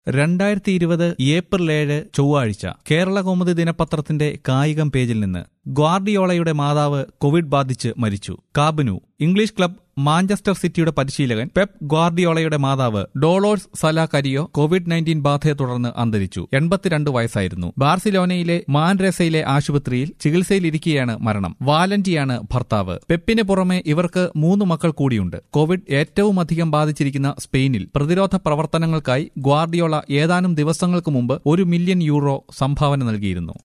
രണ്ടായിരത്തി ഇരുപത് ഏപ്രിൽ ഏഴ് ചൊവ്വാഴ്ച കേരള കൗമുദി ദിനപത്രത്തിന്റെ കായികം പേജിൽ നിന്ന് ഗ്വാർഡിയോളയുടെ മാതാവ് കോവിഡ് ബാധിച്ച് മരിച്ചു കാബനു ഇംഗ്ലീഷ് ക്ലബ് മാഞ്ചസ്റ്റർ സിറ്റിയുടെ പരിശീലകൻ പെപ് ഗ്വാർഡിയോളയുടെ മാതാവ് Dolors Sala Carrió Covid nineteen ബാധയെ തുടർന്ന് അന്തരിച്ചു എൺപത്തിരണ്ട് വയസ്സായിരുന്നു ബാർസിലോനയിലെ മാൻറെസയിലെ ആശുപത്രിയിൽ ചികിത്സയിലിരിക്കെയാണ് മരണം വാലന്റിയാണ് ഭർത്താവ് പെപ്പിന് പുറമെ ഇവർക്ക് മൂന്ന് മക്കൾ കൂടിയുണ്ട് കോവിഡ് ഏറ്റവും അധികം ബാധിച്ചിരിക്കുന്ന സ്പെയിനിൽ പ്രതിരോധ പ്രവർത്തനങ്ങൾക്കായി ഗ്വാർഡിയോള ഏതാനും ദിവസങ്ങൾക്ക് മുമ്പ് ഒരു മില്യൺ യൂറോ സംഭാവന നൽകിയിരുന്നു